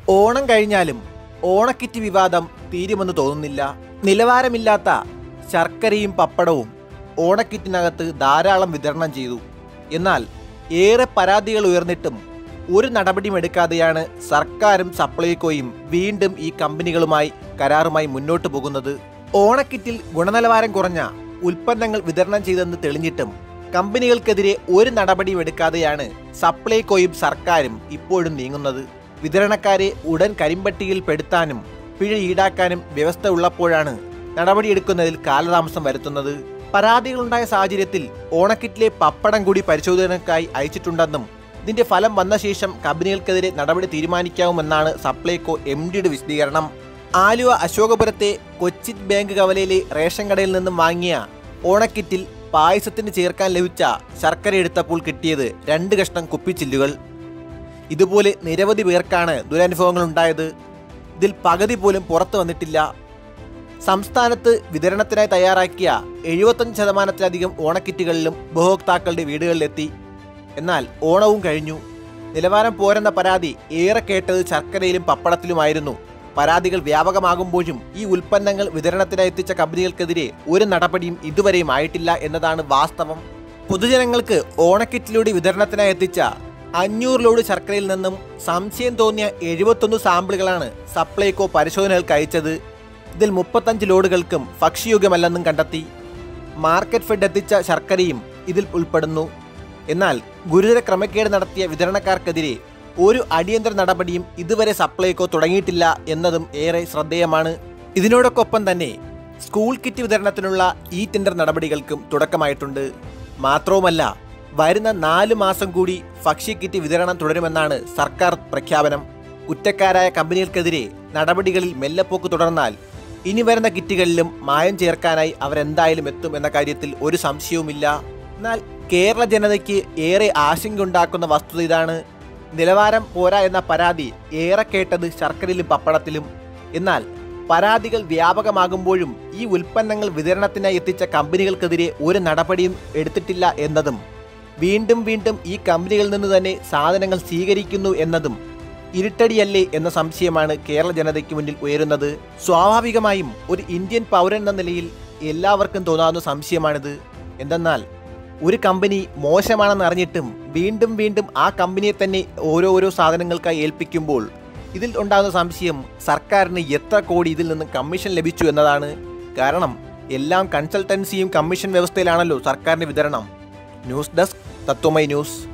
ഓണം കഴിഞ്ഞാലും ഓണക്കിറ്റ് വിവാദം തീരുമെന്ന് തോന്നുന്നില്ല നിലവാരമില്ലാത്ത ശർക്കരയും പപ്പടവും ഓണക്കിറ്റിനകത്ത് ധാരാളം വിതരണം ചെയ്തു എന്നാൽ ഏറെ പരാതികൾ ഉയർന്നിട്ടും ഒരു നടപടിയും എടുക്കാതെയാണ് സർക്കാരും സപ്ലൈകോയും വീണ്ടും ഈ കമ്പനികളുമായി കരാറുമായി മുന്നോട്ട് പോകുന്നത് ഓണക്കിറ്റിൽ ഗുണനിലവാരം കുറഞ്ഞ ഉൽപ്പന്നങ്ങൾ വിതരണം ചെയ്തെന്ന് തെളിഞ്ഞിട്ടും കമ്പനികൾക്കെതിരെ ഒരു നടപടിയും എടുക്കാതെയാണ് സപ്ലൈകോയും സർക്കാരും ഇപ്പോഴും നീങ്ങുന്നത് വിതരണക്കാരെ ഉടൻ കരിമ്പട്ടികയിൽ പെടുത്താനും പിഴ ഈടാക്കാനും വ്യവസ്ഥ ഉള്ളപ്പോഴാണ് നടപടിയെടുക്കുന്നതിൽ കാലതാമസം വരുത്തുന്നത് പരാതികളുണ്ടായ സാഹചര്യത്തിൽ ഓണക്കിറ്റിലെ പപ്പടം കൂടി പരിശോധനയ്ക്കായി അയച്ചിട്ടുണ്ടെന്നും ഇതിന്റെ ഫലം വന്ന ശേഷം കമ്പനികൾക്കെതിരെ നടപടി തീരുമാനിക്കാവുമെന്നാണ് സപ്ലൈകോ എം ഡിയുടെ വിശദീകരണം ആലുവ അശോകപുരത്തെ കൊച്ചിൻ ബാങ്ക് കവലയിലെ റേഷൻ കടയിൽ നിന്നും വാങ്ങിയ ഓണക്കിറ്റിൽ പായസത്തിന് ചേർക്കാൻ ലഭിച്ച ശർക്കര എടുത്തപ്പോൾ കിട്ടിയത് രണ്ട് കഷ്ണം കുപ്പിച്ചില്ലുകൾ ഇതുപോലെ നിരവധി പേർക്കാണ് ദുരനുഭവങ്ങൾ ഉണ്ടായത് ഇതിൽ പകുതി പോലും പുറത്തു വന്നിട്ടില്ല സംസ്ഥാനത്ത് വിതരണത്തിനായി തയ്യാറാക്കിയ എഴുപത്തഞ്ച് ശതമാനത്തിലധികം ഓണക്കിറ്റുകളിലും ഉപഭോക്താക്കളുടെ വീടുകളിലെത്തി എന്നാൽ ഓണവും കഴിഞ്ഞു നിലവാരം പോരെന്ന പരാതി ഏറെ കേട്ടത് ശർക്കരയിലും പപ്പടത്തിലുമായിരുന്നു പരാതികൾ വ്യാപകമാകുമ്പോഴും ഈ ഉൽപ്പന്നങ്ങൾ വിതരണത്തിനായി എത്തിച്ച കമ്പനികൾക്കെതിരെ ഒരു നടപടിയും ഇതുവരെയും ആയിട്ടില്ല എന്നതാണ് വാസ്തവം പൊതുജനങ്ങൾക്ക് ഓണക്കിറ്റിലൂടെ വിതരണത്തിനായി എത്തിച്ച അഞ്ഞൂറ് ലോഡ് ശർക്കരയിൽ നിന്നും സംശയം തോന്നിയ എഴുപത്തൊന്ന് സാമ്പിളുകളാണ് സപ്ലൈകോ പരിശോധനകൾക്ക് അയച്ചത് ഇതിൽ മുപ്പത്തഞ്ച് ലോഡുകൾക്കും ഭക്ഷ്യയോഗ്യമല്ലെന്നും കണ്ടെത്തി മാർക്കറ്റ് ഫെഡ് എത്തിച്ച ശർക്കരയും ഇതിൽ ഉൾപ്പെടുന്നു എന്നാൽ ഗുരുതര ക്രമക്കേട് നടത്തിയ വിതരണക്കാർക്കെതിരെ ഒരു അടിയന്തര നടപടിയും ഇതുവരെ സപ്ലൈകോ തുടങ്ങിയിട്ടില്ല എന്നതും ഏറെ ശ്രദ്ധേയമാണ് ഇതിനോടൊപ്പം തന്നെ സ്കൂൾ കിറ്റ് വിതരണത്തിനുള്ള ഈ ടെൻഡർ നടപടികൾക്കും തുടക്കമായിട്ടുണ്ട് മാത്രവുമല്ല വരുന്ന നാല് മാസം കൂടി ഭക്ഷ്യക്കിറ്റ് വിതരണം തുടരുമെന്നാണ് സർക്കാർ പ്രഖ്യാപനം കുറ്റക്കാരായ കമ്പനികൾക്കെതിരെ നടപടികളിൽ മെല്ലെപ്പോക്ക് തുടർന്നാൽ ഇനി വരുന്ന കിറ്റുകളിലും മായം ചേർക്കാനായി അവരെന്തായാലും എത്തും എന്ന കാര്യത്തിൽ ഒരു സംശയവുമില്ല എന്നാൽ കേരള ജനതയ്ക്ക് ഏറെ ആശങ്കയുണ്ടാക്കുന്ന വസ്തുത ഇതാണ് നിലവാരം പോരാ എന്ന പരാതി ഏറെ കേട്ടത് ശർക്കരയിലും പപ്പടത്തിലും എന്നാൽ പരാതികൾ വ്യാപകമാകുമ്പോഴും ഈ ഉൽപ്പന്നങ്ങൾ വിതരണത്തിനായി എത്തിച്ച കമ്പനികൾക്കെതിരെ ഒരു നടപടിയും എടുത്തിട്ടില്ല എന്നതും വീണ്ടും വീണ്ടും ഈ കമ്പനികളിൽ നിന്ന് തന്നെ സാധനങ്ങൾ സ്വീകരിക്കുന്നു എന്നതും ഇരുട്ടടിയല്ലേ എന്ന സംശയമാണ് കേരള ജനതയ്ക്ക് മുന്നിൽ ഉയരുന്നത് സ്വാഭാവികമായും ഒരു ഇന്ത്യൻ പൗരൻ എന്ന നിലയിൽ എല്ലാവർക്കും തോന്നാവുന്ന സംശയമാണിത് എന്തെന്നാൽ ഒരു കമ്പനി മോശമാണെന്ന് അറിഞ്ഞിട്ടും വീണ്ടും വീണ്ടും ആ കമ്പനിയെ തന്നെ ഓരോരോ സാധനങ്ങൾക്കായി ഏൽപ്പിക്കുമ്പോൾ ഇതിൽ ഉണ്ടാകുന്ന സംശയം സർക്കാരിന് എത്ര കോടി ഇതിൽ നിന്ന് കമ്മീഷൻ ലഭിച്ചു എന്നതാണ് കാരണം എല്ലാം കൺസൾട്ടൻസിയും കമ്മീഷൻ വ്യവസ്ഥയിലാണല്ലോ സർക്കാരിന്റെ വിതരണം ന്യൂസ് ഡെസ്ക് തത്വമൈ ന്യൂസ്